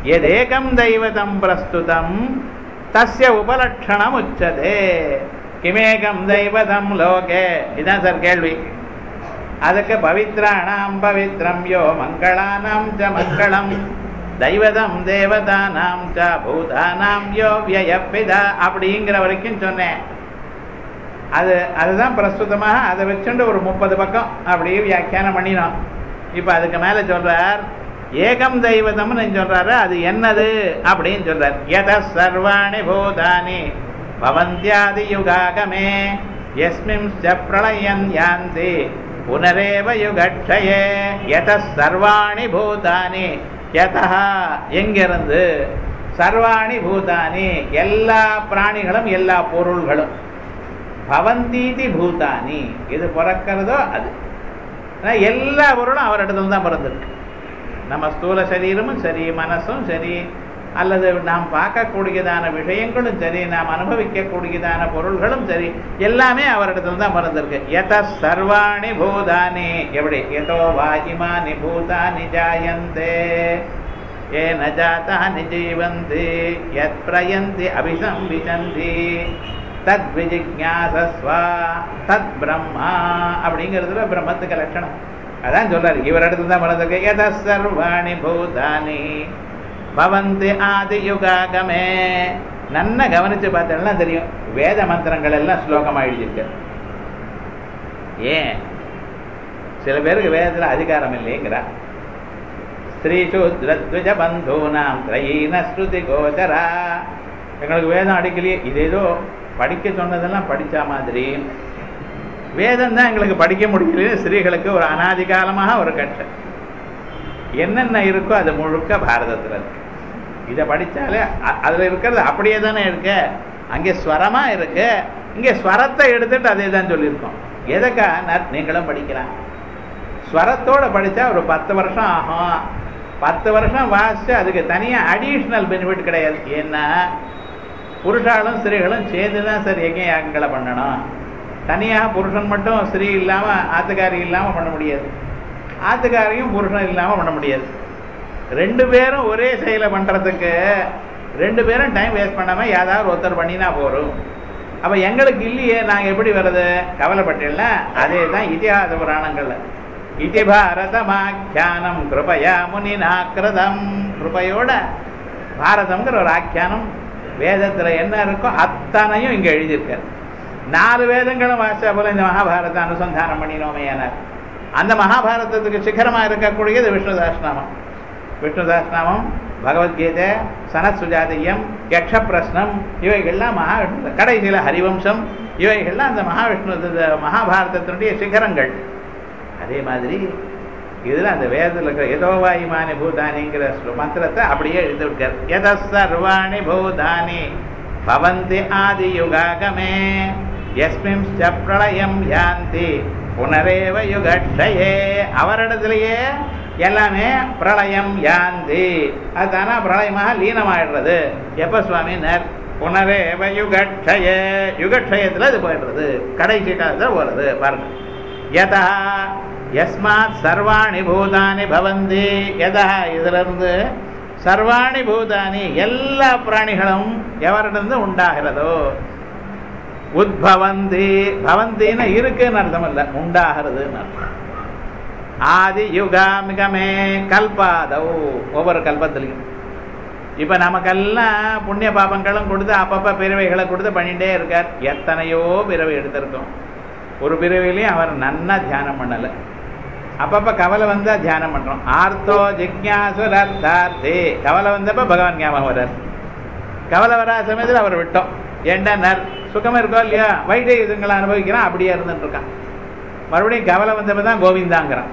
எதேகம் தெய்வதம் பிரஸ்துதம் தஸ்ய உபலட்சணம் உச்சதே கிமேகம் தெய்வதம் லோகே இதான் சார் கேள்வி அதுக்கு பவித்ராணாம் பவித்ரம் யோ மங்களானாம் ச மங்களம் தெய்வதம் தேவதானாம் ச பூதானாம் யோ வியப்பிதா அப்படிங்கிற வரைக்கும் சொன்னேன் அது அதுதான் பிரஸ்துதமாக அதை வச்சுட்டு ஒரு முப்பது பக்கம் அப்படியே வியாக்கியானம் பண்ணினோம் இப்போ அதுக்கு மேலே சொல்றார் ஏகம் தெய்வதம்னு சொல்றாரு அது என்னது அப்படின்னு சொல்றார் எத சர்வாணி பூதானி பவந்தியாதி யுகாகமே எஸ்மின் பிரளயன் யாந்தி புனரேவ யுகட்சயே எத சர்வாணி பூதானி எதா எங்கிருந்து சர்வாணி பூதானி எல்லா பிராணிகளும் எல்லா பொருள்களும் பவந்தீதி பூதானி இது பிறக்கிறதோ அது ஆனா எல்லா பொருளும் அவரிடத்துல தான் பிறந்திருக்கு நம்ம ஸ்தூல சரீரமும் சரி மனசும் சரி அல்லது நாம் பார்க்கக்கூடியதான விஷயங்களும் சரி நாம் அனுபவிக்கக்கூடியதான பொருள்களும் சரி எல்லாமே அவரிடத்துல தான் பிறந்திருக்கு எத சர்வாணி பூதானி எப்படி எதோ வாயிமானி பூதானி ஜாயந்தே ஏன ஜாத்தானி ஜீவந்தி யத் பிரயந்தி அபிசம்பிசந்தி தத் விஜிஜாசஸ்வா தத் பிரம்மா அப்படிங்கிறதுல பிரம்மத்துக்கு லட்சணம் அதான் சொல்றாரு இவர் இடத்துல தான் பிறந்திருக்கு எத சர்வாணி பூதானி பவந்தி ஆதி யுகாகமே நன்னா கவனிச்சு பார்த்தோம்னா தெரியும் வேத மந்திரங்கள் எல்லாம் ஸ்லோகமா எழுதியிருக்கு ஏன் சில பேருக்கு வேதத்துல அதிகாரம் இல்லைங்கிறா ஸ்ரீசூத்ரத்விஜ பந்தூனாம் திரையீன ஸ்ருதி கோச்சரா எங்களுக்கு வேதம் அடிக்கலையே இது ஏதோ படிக்க சொன்னதெல்லாம் படிச்ச மாதிரி வேதம் தான் எங்களுக்கு படிக்க முடியல ஸ்ரீகளுக்கு ஒரு அனாதி காலமாக ஒரு கட்டம் என்னென்ன இருக்கோ அது முழுக்க பாரதத்தில் இருக்கு இதை படித்தாலே அதில் இருக்கிறது அப்படியே தானே இருக்கு அங்கே ஸ்வரமா இருக்கு இங்கே ஸ்வரத்தை எடுத்துட்டு அதே தான் சொல்லியிருக்கோம் எதுக்கா நீங்களும் படிக்கலாம் ஸ்வரத்தோட படித்தா ஒரு பத்து வருஷம் ஆகும் பத்து வருஷம் வாசிச்சு அதுக்கு தனியாக அடிஷ்னல் பெனிஃபிட் கிடையாது ஏன்னா புருஷாலும் ஸ்திரீகளும் சேர்ந்து தான் சார் எங்கே யாகங்களை பண்ணணும் தனியாக புருஷன் மட்டும் ஸ்திரீ இல்லாமல் ஆத்துக்காரி இல்லாமல் பண்ண முடியாது ஆத்துக்காரியும் புருஷன் இல்லாமல் பண்ண முடியாது ரெண்டு பேரும் ஒரே செயலை பண்ணுறதுக்கு ரெண்டு பேரும் டைம் வேஸ்ட் பண்ணாமல் யாராவது ஒருத்தர் பண்ணினா போகிறோம் அப்போ எங்களுக்கு இல்லையே நாங்கள் எப்படி வர்றது கவலைப்பட்டேன்ல அதே தான் இதிகாச புராணங்கள்ல இதி பாரதமாக்கியானம் கிருபயா முனிநாக்கிரதம் கிருபையோட பாரதம்ங்கிற ஒரு ஆக்கியானம் வேதத்தில் என்ன இருக்கோ அத்தனையும் இங்கே எழுதியிருக்காரு நாலு வேதங்களும் வாசிச்சா போல இந்த மகாபாரத அனுசந்தானம் பண்ணினோமையானார் அந்த மகாபாரதத்துக்கு சிகரமாக இருக்கக்கூடியது விஷ்ணு சஹஸ்ரநாமம் விஷ்ணு சஹஸ்ரநாமம் பகவத்கீதை சனத் சுஜாதீயம் யக்ஷ பிரஸ்னம் இவைகள்லாம் மகாவிஷ்ணு கடைசியில் ஹரிவம்சம் இவைகள்லாம் அந்த மகாவிஷ்ணு மகாபாரதத்தினுடைய சிகரங்கள் அதே மாதிரி இதில் அந்த வேதத்தில் இருக்கிற எதோவாயுமானி பூதானிங்கிற மந்திரத்தை அப்படியே எழுதி விட்டார் எத சர்வாணி பூதானி பவந்தி ஆதி யுகாகமே எஸ்மிம் பிரளயம் யாந்தி புனரேவ யுகட்சயே அவரிடத்திலேயே எல்லாமே பிரளயம் யாந்தி அதுதானா பிரளயமாக லீனமாயிடுறது எப்ப சுவாமினர் புனரேவ யுகட்சய யுகட்சயத்தில் இது போயிடுறது கடைசி காலத்தில் போகிறது பாருங்க யதா யஸ்மாத் சர்வாணி பூதானி பவந்தி யதா இதிலிருந்து சர்வாணி பூதானி எல்லா பிராணிகளும் எவரிடந்து உண்டாகிறதோ உத்பவந்தி பவந்தின்னு இருக்குன்னு அர்த்தம் இல்லை உண்டாகிறதுன்னு அர்த்தம் ஆதி யுகாமிகமே கல்பாதவ் ஒவ்வொரு கல்பத்திலையும் இப்போ நமக்கெல்லாம் புண்ணிய பாபங்களும் கொடுத்து அப்பப்போ பிறவைகளை கொடுத்து பண்ணிகிட்டே இருக்கார் எத்தனையோ பிறவை எடுத்திருக்கோம் ஒரு பிறவிலையும் அவர் நன்னா தியானம் பண்ணலை அப்பப்போ கவலை வந்தால் தியானம் பண்ணுறோம் ஆர்த்தோ ஜிக்யாசுரர்த்தார்த்தே கவலை வந்தப்போ பகவான் ஞாபகம் வர்றார் கவலை வராத சமயத்தில் அவர் விட்டோம் ஏண்டா நர் சுகமாக இருக்கோ இல்லையா வைத்திய இதுங்களை அனுபவிக்கிறான் அப்படியே இருந்துட்டு இருக்கான் மறுபடியும் கவலை வந்தப்போ தான் கோவிந்தாங்கிறான்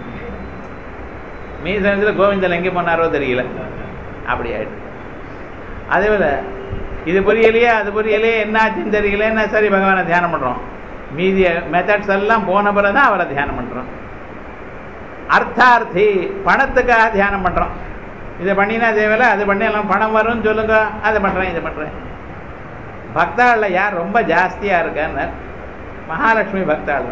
மீ சமயத்தில் கோவிந்தல் எங்கே போனாரோ தெரியல அப்படி ஆயிடுச்சு அதே போல் இது புரியலையே அது புரியலையே என்ன ஆச்சுன்னு தெரியலன்னா சரி பகவானை தியானம் பண்ணுறோம் மீதி மெத்தட்ஸ் எல்லாம் போன பிறகு தான் அவரை தியானம் பண்ணுறோம் அர்த்தார்த்தி பணத்துக்காக தியானம் பண்ணுறோம் இதை பண்ணினா தேவையில்ல அது பண்ணி எல்லாம் பணம் வரும்னு சொல்லுங்க அதை பண்ணுறேன் இதை பண்ணுறேன் பக்தாளில் யார் ரொம்ப ஜாஸ்தியாக இருக்கான்னு மகாலட்சுமி பக்தாள்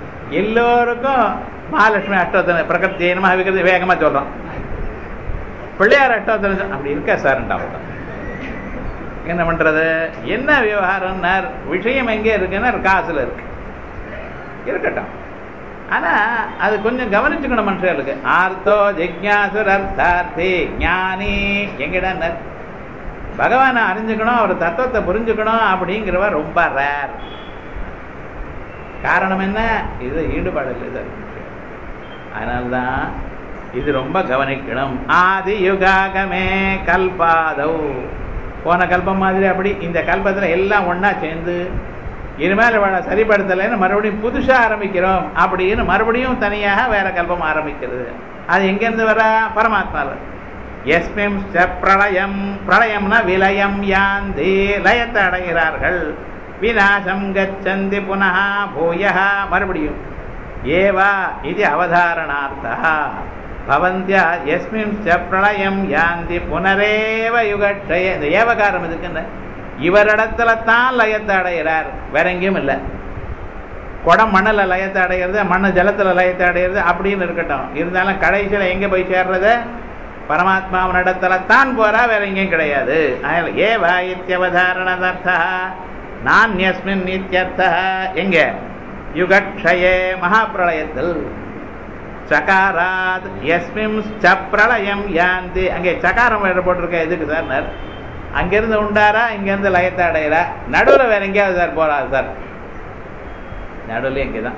எல்லோருக்கும் மகாலட்சுமி அஷ்டோத்தனை பிரகிருதி நம விக்கிறது வேகமாக சொல்கிறோம் பிள்ளையார் அஷ்டோத்தரம் அப்படி இருக்கா சார்ன்ட்டு அவங்க என்ன பண்றது என்ன விவகாரம்னார் விஷயம் எங்கே இருக்குன்னா காசுல இருக்கு இருக்கட்டும் ஆனா அது கொஞ்சம் கவனிச்சுக்கணும் மனுஷர்களுக்கு ஆர்த்தோ ஜிக்யாசுர் அர்த்தார்த்தி ஞானி எங்கிட்ட பகவானை அறிஞ்சுக்கணும் அவர் தத்துவத்தை புரிஞ்சுக்கணும் அப்படிங்கிறவ ரொம்ப ரேர் காரணம் என்ன இது ஈடுபாடு இல்லை சார் அதனால்தான் இது ரொம்ப கவனிக்கணும் ஆதி யுகாகமே கல்பாதவ் போன கல்பம் மாதிரி அப்படி இந்த கல்பத்தில் எல்லாம் ஒன்றா சேர்ந்து இனிமேல் இவளை சரிப்படுத்தலைன்னு மறுபடியும் புதுசாக ஆரம்பிக்கிறோம் அப்படின்னு மறுபடியும் தனியாக வேற கல்பம் ஆரம்பிக்கிறது அது எங்கேருந்து வர பரமாத்மாவில் எஸ்மிம் பிரளயம் பிரளயம்னா விலயம் யாந்தி லயத்தை அடைகிறார்கள் விநாசம் கச்சந்தி புனः பூய மறுபடியும் ஏவா இது அவதாரணார்த்தா பவந்தியா எஸ்மின் பிரளயம் யாந்தி புனரேவ யுகட்சய இந்த ஏவகாரம் இதுக்குன்னு இவரிடத்துல தான் லயத்தை அடைகிறார் வேற எங்கேயும் இல்லை குடம் மண்ணில் லயத்தை அடைகிறது மண்ணு ஜலத்தில் லயத்தை அடைகிறது அப்படின்னு இருக்கட்டும் இருந்தாலும் கடைசியில் எங்கே போய் சேர்றது பரமாத்மாவனிடத்துல தான் போறா வேற எங்கேயும் கிடையாது ஏவா இத்தியவதாரணதர்த்தா நான்யஸ்மின் நித்தியர்த்தா எங்க யுகக்ஷயே மகாபிரளயத்தில் சகாராத் எஸ்மிம் பிரளயம் யாந்தி அங்கே சகாரம் வேறு போட்டிருக்க எதுக்கு சார் அங்கிருந்து உண்டாரா இங்கிருந்து லயத்தை அடையிறா நடுவில் வேற எங்கேயாவது சார் போறாரு சார் நடுவில் இங்கே தான்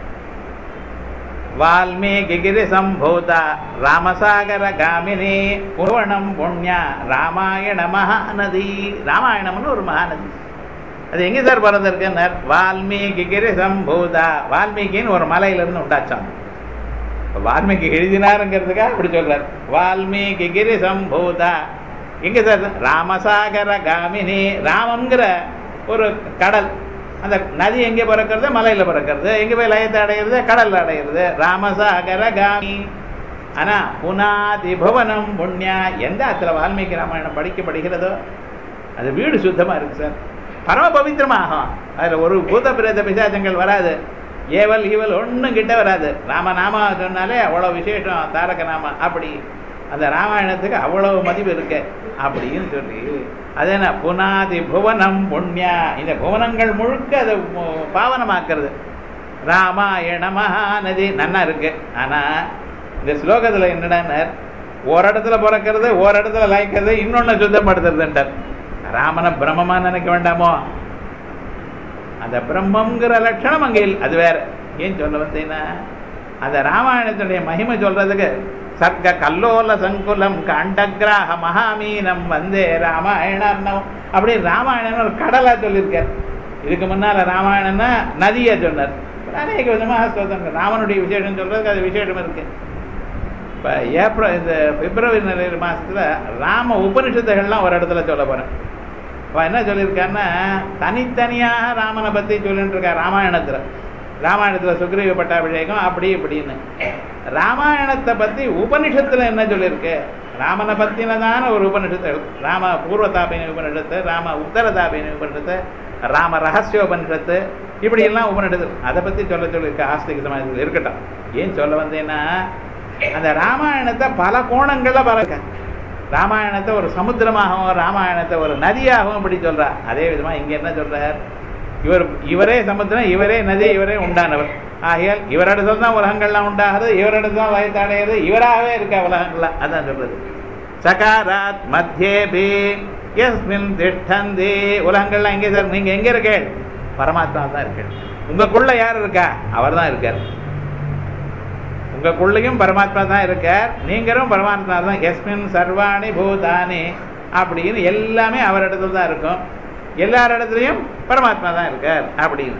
வால்மீகிரி சம்பூத ராமசாகர காமினி புவனம் புண்ணியா ராமாயண மகாநதி ராமாயணம்னு ஒரு மகாநதி அது எங்க சார் பிறந்திருக்குன்னார் வால்மீகிரி சம்பூதா வால்மீகின்னு ஒரு மலையிலிருந்து உண்டாச்சான் வால்மீகி எழுதினாருங்கிறதுக்காக அப்படி சொல்றார் வால்மீகிரி சம்பூதா எங்க சார் ராமசாகர காமினி ராமங்கிற ஒரு கடல் அந்த நதி எங்கே பிறக்கிறது மலையில பிறக்கிறது எங்க போய் லயத்தை அடையிறது கடல்ல அடையிறது ராமசாகர காமி ஆனா புனாதி புவனம் புண்ணியா எந்த இடத்துல வால்மீகி ராமாயணம் படிக்கப்படுகிறதோ அது வீடு சுத்தமா இருக்கு சார் பரம பவித்திரமாகும் அதுல ஒரு பூத பிரேத பிசாசங்கள் வராது ஏவல் ஈவல் ஒன்றும் கிட்ட வராது ராமநாமா சொன்னாலே அவ்வளோ விசேஷம் தாரக நாம அப்படி அந்த ராமாயணத்துக்கு அவ்வளவு மதிப்பு இருக்கு அப்படின்னு சொல்லி அது என்ன புனாதி புவனம் புண்ணியா இந்த புவனங்கள் முழுக்க அதை பாவனமாக்குறது ராமாயண மகாநதி நன்னா இருக்கு ஆனா இந்த ஸ்லோகத்துல என்னடான்னு ஒரு இடத்துல பிறக்கிறது ஒரு இடத்துல லாய்க்கிறது இன்னொன்னு சுத்தப்படுத்துறதுன்றார் ராமனை பிரம்மமா நினைக்க வேண்டாமோ அந்த பிரம்மங்கிற லட்சணம் அங்கே அது வேற ஏன் சொல்ல வந்தீங்கன்னா அந்த ராமாயணத்துடைய மகிமை சொல்றதுக்கு சர்க்க கல்லோல சங்குலம் கண்டகிராக மகாமீனம் வந்தே ராமாயணம் அப்படி ராமாயணம் ஒரு கடலா சொல்லியிருக்கார் இதுக்கு முன்னால ராமாயணம்னா நதியை சொன்னார் அநேக விதமாக சொல்றாங்க ராமனுடைய விசேஷம் சொல்றதுக்கு அது விசேஷம் இருக்கு இப்போ ஏப்ரல் இந்த பிப்ரவரி மாசத்துல ராம உபனிஷத்துகள்லாம் ஒரு இடத்துல சொல்ல போறேன் அவன் என்ன சொல்லியிருக்காருன்னா தனித்தனியாக ராமனை பற்றி சொல்லிட்டு இருக்கா ராமாயணத்தில் ராமாயணத்தில் சுக்ரீவ பட்டாபிஷேகம் அப்படி இப்படின்னு ராமாயணத்தை பற்றி உபனிஷத்தில் என்ன சொல்லியிருக்கு ராமனை பற்றினதான ஒரு உபனிஷத்து ராம பூர்வதாபினி உபனிஷத்து ராம உத்தரதாபினி உபனிஷத்து ராம ரகசியோபனிஷத்து இப்படி எல்லாம் உபனிஷத்து அதை பற்றி சொல்ல சொல்லியிருக்க ஆஸ்திக சமாஜத்தில் இருக்கட்டும் ஏன் சொல்ல வந்தேன்னா அந்த ராமாயணத்தை பல கோணங்களில் பல ராமாயணத்தை ஒரு சமுத்திரமாகவும் ராமாயணத்தை ஒரு நதியாகவும் இப்படி சொல்றா அதே விதமா இங்க என்ன சொல்றார் இவர் இவரே சமுத்திரம் இவரே நதி இவரே உண்டானவர் ஆகையால் இவரிடத்துல தான் உலகங்கள்லாம் உண்டாகுது இவரிடத்துல தான் வயசாடையுது இவராகவே இருக்க உலகங்கள்லாம் அதான் சொல்றது சகாராத் மத்தியேபி எஸ்மின் திஷ்டந்தி உலகங்கள்லாம் எங்கே சார் நீங்க எங்க இருக்கேள் பரமாத்மா தான் இருக்கேள் உங்களுக்குள்ள யார் இருக்கா அவர் தான் இருக்கார் உங்களுக்குள்ளேயும் பரமாத்மா தான் இருக்கார் நீங்களும் பரமாத்மா தான் எஸ்மின் சர்வாணி பூதானி அப்படின்னு எல்லாமே அவர் இடத்துல தான் இருக்கும் எல்லார் இடத்துலையும் பரமாத்மா தான் இருக்கார் அப்படின்னு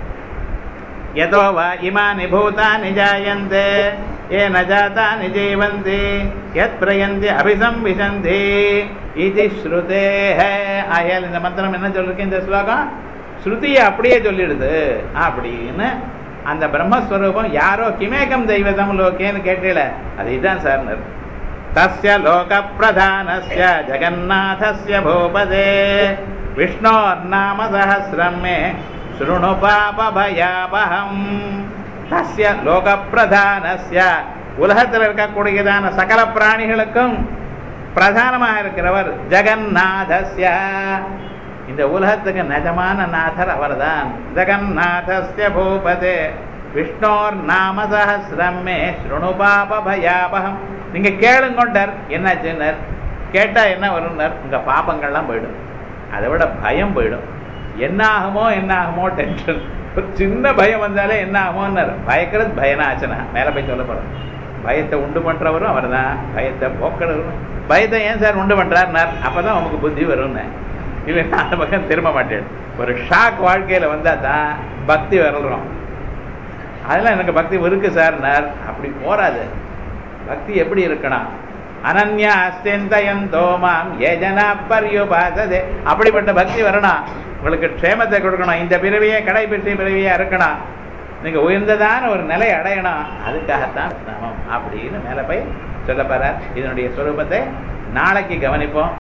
எதோ வா இமானி பூதானி ஜாயந்தே ஏ நஜாதானி ஜீவந்தி எத் பிரயந்தி அபிசம்பிசந்தி இது ஸ்ருதே ஆயால் இந்த மந்திரம் என்ன சொல்லிருக்கு இந்த ஸ்லோகம் ஸ்ருதியை அப்படியே சொல்லிடுது அப்படின்னு அந்த பிரம்மஸ்வரூபம் யாரோ கிமேகம் தெய்வதம் லோகேன்னு கேட்டீல அது இதுதான் சார் தஸ்ய லோக பிரதானஸ்ய ஜெகநாதஸ்ய பூபதே விஷ்ணோர்நாம சஹசிரம் மே ஸ்ருணு பாபபயாபகம் தஸ்ய லோக பிரதானஸ்ய உலகத்தில் இருக்கக்கூடியதான சகல பிராணிகளுக்கும் பிரதானமாக இருக்கிறவர் ஜெகநாதஸ்ய இந்த உலகத்துக்கு நிஜமான நாதர் அவர்தான் ஜெகநாதஸ்ய பூபதே விஷ்ணோர் நாம சஹசிரமே ஸ்ருணு பாப பயாபகம் நீங்க கேளுங்கொண்டார் என்னாச்சுன்னார் கேட்டா என்ன வரும்னார் உங்க பாபங்கள்லாம் போயிடும் அதை விட பயம் போயிடும் என்ன ஆகுமோ என்ன ஆகுமோ டென்ஷன் ஒரு சின்ன பயம் வந்தாலே என்ன ஆகுமோன்னார் பயக்கிறது பயனாச்சனா மேல போய் சொல்ல போறோம் பயத்தை உண்டு பண்றவரும் அவர் தான் பயத்தை போக்கிறவரும் பயத்தை ஏன் சார் உண்டு பண்றாருனார் அப்பதான் உமக்கு புத்தி வரும்னு இல்லைன்னா அந்த பக்கம் திரும்ப மாட்டேன் ஒரு ஷாக் வாழ்க்கையில வந்தா தான் பக்தி வரலாம் அதெல்லாம் எனக்கு பக்தி இருக்கு சார்னார் அப்படி போராது பக்தி எப்படி இருக்கணும் அனன்யா அஸ்தியந்தயந்தோ மாம் ஏஜனா பரியுபாசதே அப்படிப்பட்ட பக்தி வரணும் உங்களுக்கு க்ஷேமத்தை கொடுக்கணும் இந்த பிறவியே கடைபிடிச்ச பிறவியா இருக்கணும் நீங்க உயர்ந்ததான ஒரு நிலை அடையணும் அதுக்காகத்தான் நாமம் அப்படின்னு மேல போய் சொல்ல போறார் இதனுடைய சுரூபத்தை நாளைக்கு கவனிப்போம்